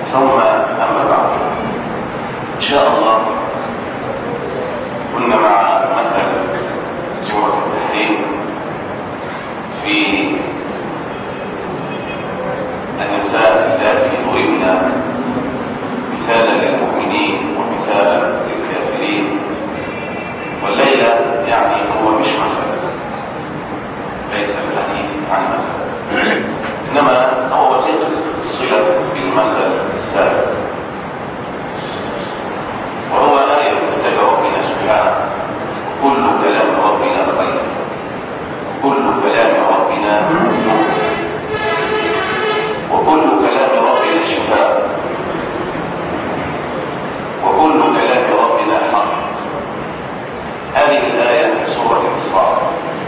ثم أما بعد إن شاء الله كنا مع مثل سورة التحريم في النساء التي ضربن مثالا للمؤمنين ومثالا للكافرين والليلة يعني هو مش مثل ليس الحديث عن مثل إنما هو وسيلة الصلة بالمثل السابق وهو آية كتاب ربنا سبحانه كل كلام ربنا خير كل كلام ربنا نور وكل كلام ربنا شفاء وكل كلام ربنا حق هذه الآية في سورة الإسراء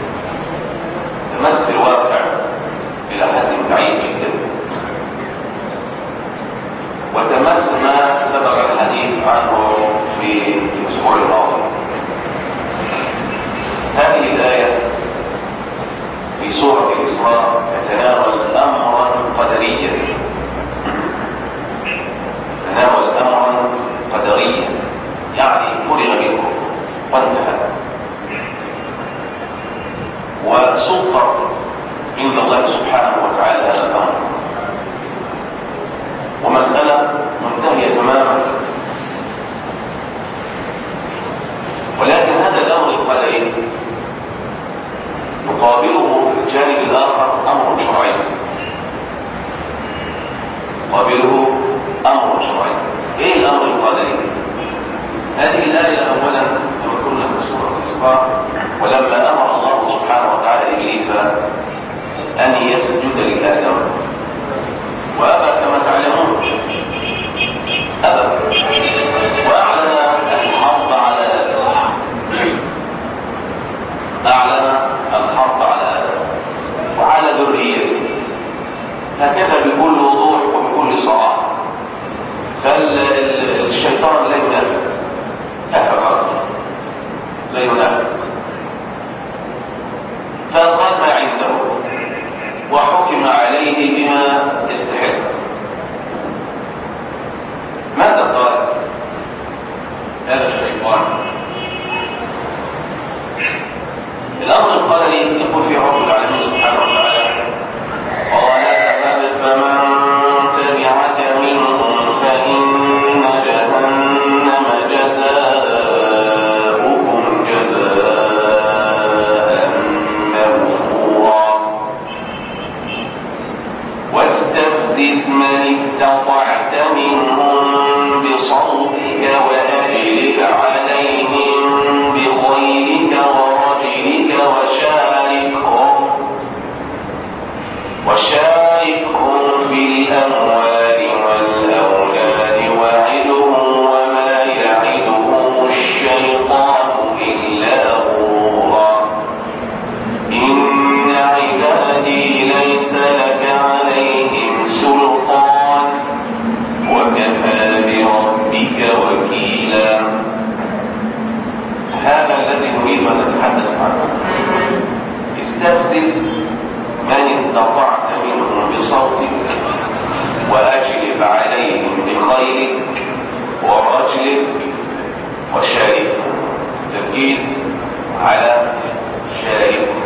تمثل واقع إلى حد بعيد جدا وتمس ما سبق الحديث عنه في الأسبوع الماضي هذه الآية في سورة الإسراء تتناول أمرا قدريا تتناول أمرا قدريا يعني فرغ منه وانتهى وسلطة عند الله سبحانه وتعالى هذا الأمر ومسألة منتهية تماما ولكن هذا الأمر القدري يقابله في الجانب الآخر أمر شرعي يقابله أمر شرعي إيه الأمر القدري؟ هذه الآية أولا كما قلنا في سورة الإسراء ولما أمر الله سبحانه وتعالى إبليس أن يسجد لآدم وأبى كما تعلمون أبى وأعلن الحرب على آدم أعلن الحرب على آدم وعلى ذريته هكذا بكل وضوح وبكل صراحة فالشيطان لا ينافق أفراد لا ينافق فقال ما عنده وحكم عليه بما يستحق ماذا قال هذا الشيطان الأمر القدري يقول في رب العالمين سبحانه وتعالى قال فمن تبعك منهم فإن جهنم جزاؤكم جزاء موفورا واستفزز من استطعت منهم بصوتك وأجلب عليهم بخيلك ورجلك وشاركهم وشاركهم في الأموال والأولاد وعدهم وما يعدهم الشيطان إلا غرورا إن عبادي ليس لك عليهم سلطان وكفى بربك وكيلا هذا الذي نريد أن نتحدث عنه استفزز من استطعت منهم بصوتك وأجلب عليهم بخيرك ورجلك وشاركهم تركيز على شاركهم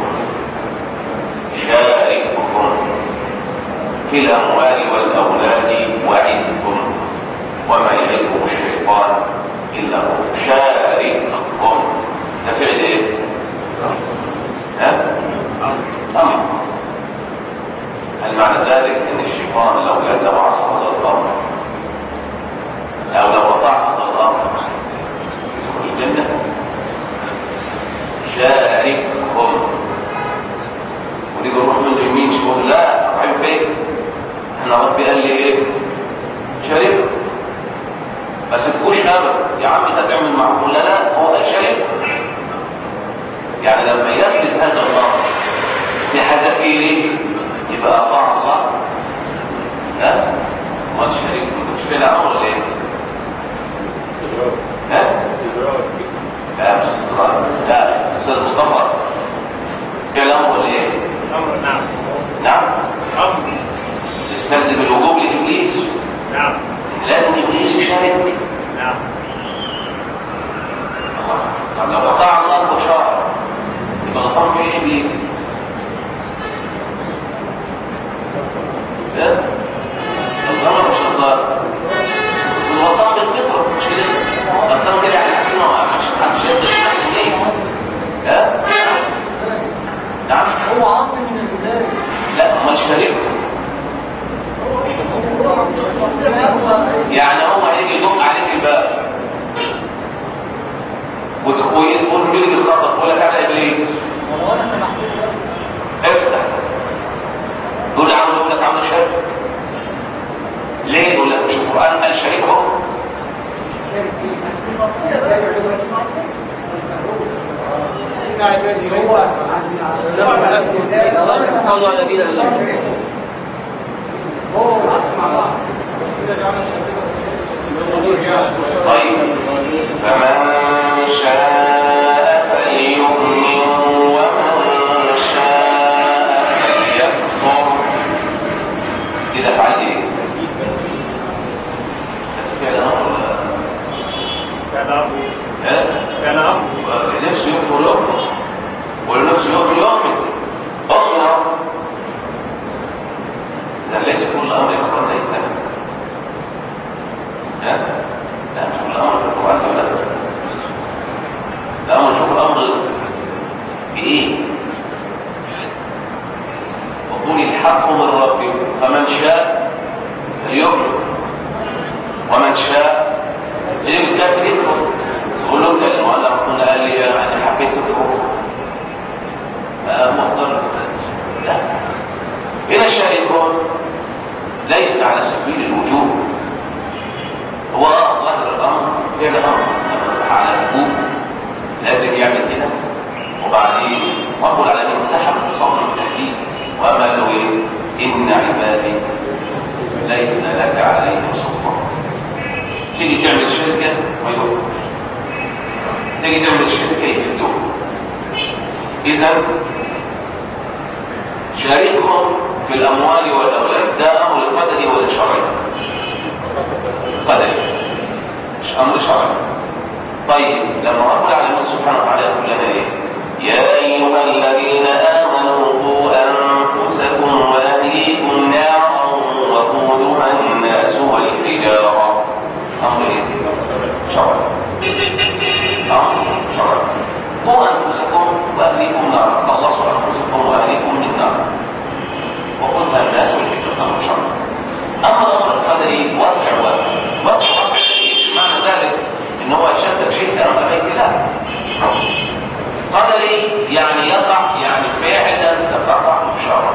شاركهم في الأموال والأولاد وعدكم وما يعدكم الشيطان إلا هو شاركهم ده فعل إيه؟ ها؟ أمر هل معنى ذلك أن الشيطان لو جاء وعصى هذا الأمر أو لو أطاع هذا الأمر يدخل الجنة شاركهم ونيجي نروح من اليمين شوف لا أحب إيه؟ أنا ربي قال لي إيه؟ شاركهم ما سيبكوش أبدا يا عم أنت تعمل معقول لا لا هو قال شاركهم يعني لما يثبت هذا الأمر بحذافيره يبقى أطاع الله ها؟ ما تشارك مش في الأمر ليه؟ ها؟ لا مش استطاع لا أستاذ مصطفى في الأمر ليه؟ أمر نعم نعم أمر استلزم الوجوب لإبليس نعم ليه يقول لك القران قال شريكه طيب فمن شاء فليؤمن ومن شاء فليكفر كده فعلت ايه؟ بس كده امر ولا ها؟ نفسه يكفر يكفر والنفس يؤمن يؤمن اؤمن اهو ده ليس كل امر يخبر ليس ها؟ لا مش كل امر في القران ولا الامر شوف الامر بايه؟ وقل الحق من ربكم فمن شاء فليؤمن ومن شاء اللي بالكافر يكفر تقول له انت وانا كنا قال لي انا حبيت تكفر مضطر لا هنا الشريك ليس على سبيل الوجوب هو ظاهر الامر فعل امر على الوجوب لازم يعمل كده وبعدين رب العالمين سحب صبر التهديد وما له ايه ان عبادي ليس لك عليهم سلطان تيجي تعمل شركه ويوقف تيجي تعمل شركه يهدوك اذا شاركهم في الاموال والاولاد ده امر قدري ولا شرعي قدري مش امر شرعي طيب لما رب العالمين سبحانه وتعالى يقول لنا ايه يا ايها الذين امنوا قوا انفسكم واهليكم نارا وقودها الناس والحجاره امر ايه شرعي امر شرعي قوا انفسكم واهليكم نارا خلصوا انفسكم واهليكم من نار وقلها الناس والحكمة امر شرعي اما الامر القدري واقع واقع واقع واقع مش معنى ذلك ان هو يشتت شيء امام بيت لا قدري يعني يقع يعني فعلا ستقع مشاركة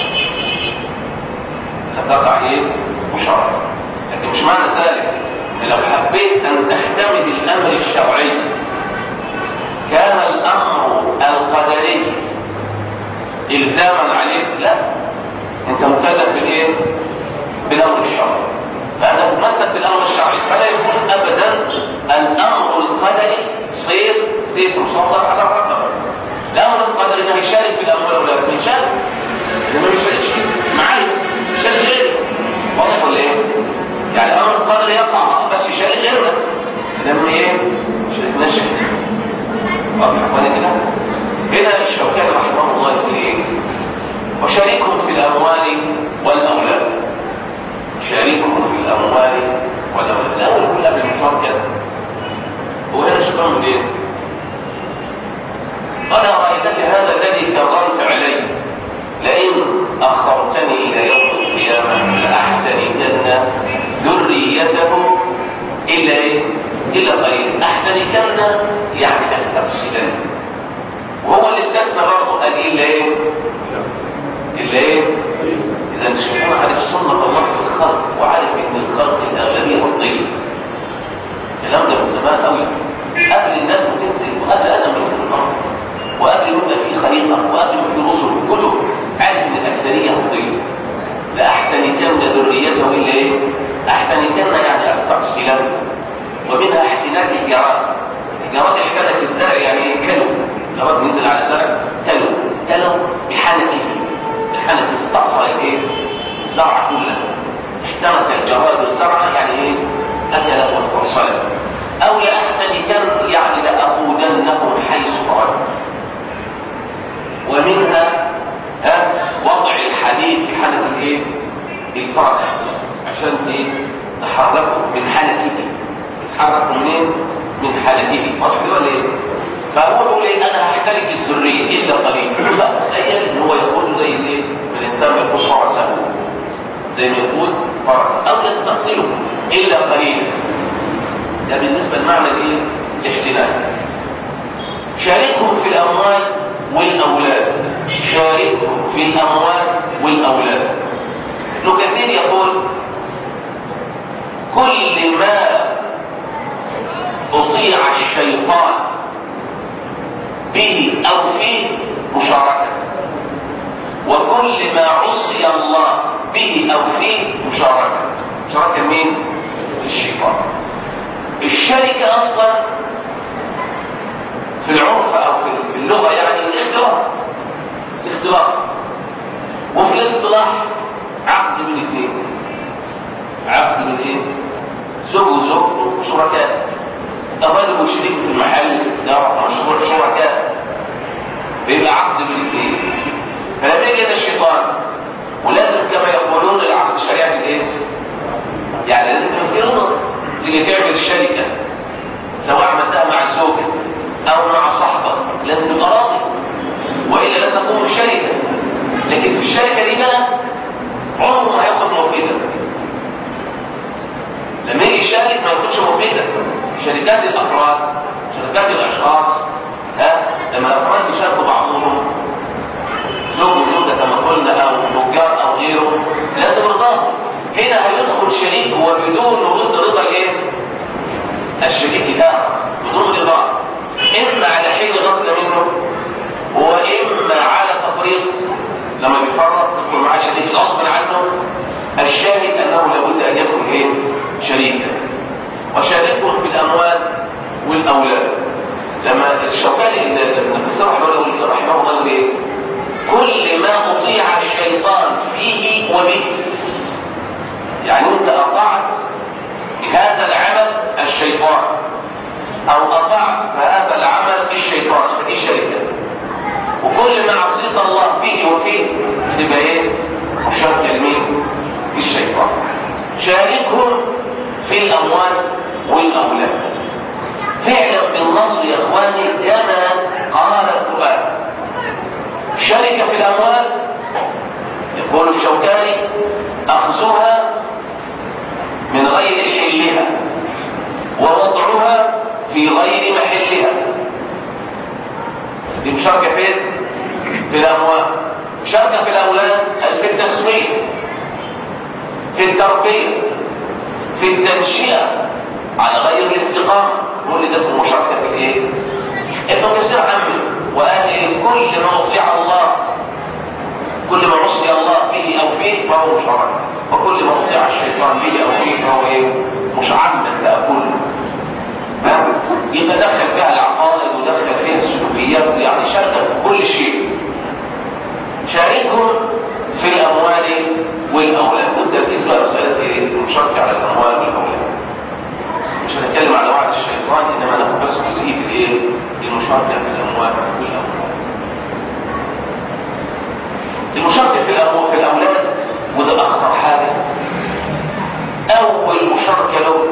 ستقع ايه مشاركة لكن مش معنى ذلك ان لو حبيت ان تحتمل الامر الشرعي كان الامر القدري الزاما عليك لا انت مكلف بالايه بالامر الشرعي فانت تتمسك بالامر الشرعي فلا يكون ابدا الامر القدري صير سيف مصدر على الرقبه الامر القدري انه يشارك بالاموال ولا ما يشارك انه ما يشاركش معايا يشارك غيره واضح ولا ايه؟ يعني الامر القدري يقع بس يشارك غيرنا لما ايه؟ شاركنا شيء واضح ولا كده؟ هنا الشوكاني رحمه الله يقول ايه؟ وشاركهم في الاموال والاولاد شاركهم في الاموال والاولاد الاول كلها بالمشاركه وهنا شكرا ليه؟ قال رايتك هذا الذي كرمت علي لئن اخرتني الى يوم القيامه لاحتركن ذريته الا ايه؟ الا قليل احتركن يعني استفصلن وهو اللي استثنى برضه قال الا ايه؟ الا ايه؟ اذا سبحانه عارف سنه الله في الخلق وعارف ان الخلق الاغلبيه والطين الكلام ده من زمان قوي قبل الناس ما تنزل وقبل ادم ما ينزل الارض وقبل يبدا في خريطه وقبل في رسل كله عارف ان الاكثريه والطين لاحتنكن ذريته الا ايه؟ احتنكن يعني استقصلن ومنها احتناك الجراد الجراد احتنك الزرع يعني ايه كلو جراد نزل على الزرع كلو كلو بحنكه الحنك استقصى ايه الزرع كله احترق الجراد الزرع يعني ايه اكل واسترسل او لاحتنكن يعني لاقودنهم حيث خرج ومنها ها وضع الحديد في حنك الايه الفرس عشان ايه تحركه من حنكه يتحرك منين من حنكه واضح ولا ايه فهو يقول ايه انا هحترق الذريه الا قليل تخيل ان هو يقول زي ايه الانسان ما يقول فرسه زي ما يقول فرس او يستأصله الا قليلا ده بالنسبه لمعنى الايه الاحتلال شاركهم في الاموال والاولاد شاركهم في الاموال والاولاد ابن كثير يقول كل ما أطيع الشيطان به أو فيه مشاركة وكل ما عصي الله به أو فيه مشاركة مشاركة مين؟ الشيطان الشركة أصلا في العرف أو في اللغة يعني اختلاط اختلاط وفي الاصطلاح عقد من اثنين عقد من ايه؟ زوج وزوج وشركاء الرجل وشريك في المحل ده مشروع شركاء بيبقى عقد من اثنين فلما يجي الشيطان ولازم كما يقولون العقد الشريعي ايه؟ يعني لازم يكون في رضا تيجي تعمل شركه سواء عملتها مع الزوجه او مع صاحبك لازم تبقى راضي والا لا تقوم الشركه لكن في الشركه دي بقى عمره ما هياخد موافقتك لما يجي يشارك ما ياخدش موافقتك شركات الافراد شركات الاشخاص ها لما الافراد يشاركوا بعضهم زوج وزوجه كما قلنا او تجار او غيره لازم رضاهم هنا هيدخل شريك هو بدون وجود رضا الايه؟ الشريك الاخر بدون رضا اما على حين غفله منه واما على تفريط لما بيفرط يكون معاه شريك غصبا عنه الشاهد انه لابد ان يكون ايه؟ شريكا وشاركهم في الاموال والاولاد لما الشوكاني ابن كثير رحمه الله ايه؟ كل ما اطيع الشيطان فيه وبه يعني انت اطعت هذا العمل الشيطان او اطعت هذا العمل الشيطان فدي شركه وكل ما عصيت الله فيه وفيه تبقى ايه مشاركه لمين الشيطان شاركهم في الاموال والاولاد فعلا بالنص يا اخواني كما قال القران شركه في الاموال يقول الشوكاني اخذها من غير حلها ووضعها في غير محلها دي مشاركه فين في الاموال مشاركه في الاولاد في التسويق في التربيه في التنشئه على غير الاستقامه كل ده اسمه مشاركه في الايه ابن كثير عمل وقال كل ما اطيع الله كل ما عصي الله به او فيه فهو مشاركه وكل ما اطيع الشيطان به او فيه فهو ايه مش عمدا لا كله يبقى دخل فيها العقائد ودخل فيها السلوكيات يعني شارك في كل شيء شاركهم في الاموال والاولاد والتركيز على مساله ايه المشاركه على الاموال والاولاد مش هنتكلم على وعد الشيطان انما ناخد بس جزئيه الايه المشاركه في الاموال والاولاد المشاركه في الاموال في الاولاد وده اخطر حاجه اول مشاركه له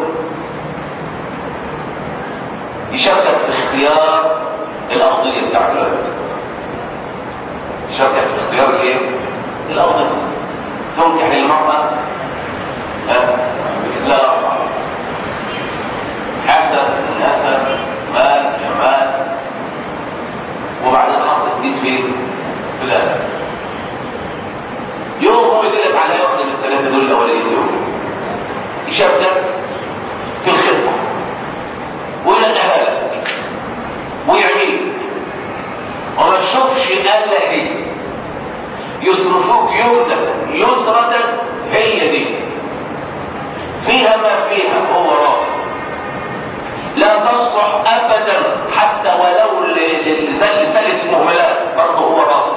يشاركك في اختيار الأرضية بتاع الولد يشاركك في اختيار ايه؟ الأرضية تنكح المرأة أه؟ لا حسب نسب مال جمال وبعدين حط الدين فين؟ في الأدب يوم هو يدلك على واحدة من الثلاثة دول الأولين دول يشاركك في الخدمة وينقلها لك ويعمل وما تشوفش الا هي يصرفوك يمنة يسرة هي دي فيها ما فيها هو راضي لا تصلح ابدا حتى ولو لثالث المهملات برضه هو راضي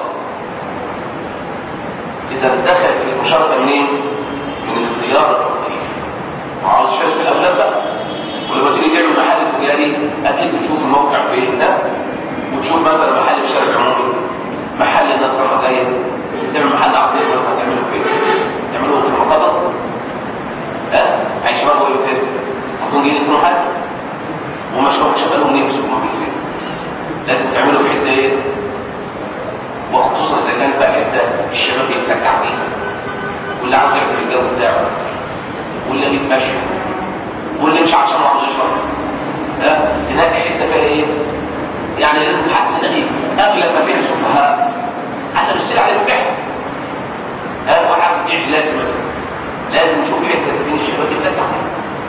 اذا دخل في المشاركه منين؟ من اختيار التوظيف وعاوز شركه الاولاد بقى ولما تيجي تعمل محل تجاري اكيد بتشوف الموقع فين ده وتشوف مثلا محل في شارع عمومي محل الناس رايحه جايه تعمل محل عصير مثلا تعمله فين؟ تعمله في المقاطع ها؟ هيشربوا ايه فين؟ هتكون جايين يسمعوا حاجه وما شافوا شغالهم ليه مش موجود فين؟ لازم تعمله في حته ايه؟ وخصوصا اذا كانت بقى حته الشباب يتفكع فيها واللي عاوز يعرف الجو بتاعه واللي بيتمشى واللي مش عشان عاوز يشرب ها هناك حته فيها ايه يعني لازم حد دقيق اغلب ما فيها السفهاء حتى بالسير عليه بيحكي ها واحد يعمل لازم مثلا لازم نشوف حته بين الشباب يتفتح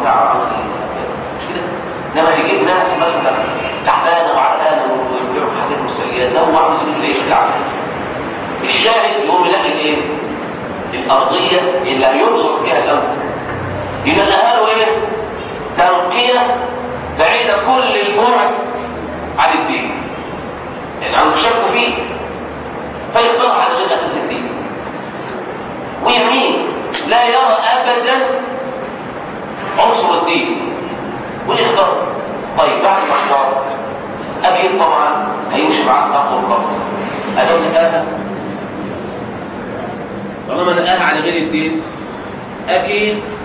بتاع عمل مش كده انما هيجيب ناس مثلا تعبانه وعرقانه ويبيعوا حاجات مسليات ده هو عامل زي ليش تعبان الشاهد يقوم يلاقي الايه؟ الارضيه اللي هينظر فيها الاول يلاقيها له ايه؟ تنقيه بعيده كل البعد عن الدين يعني عنده شك فيه فيختار على غير اساس الدين ويمين لا يرى ابدا عنصر الدين ويختار طيب بعد ما اختار اكيد طبعا هيمشي معاه تقوى الله انا نقاها طالما نقاها على غير الدين اكيد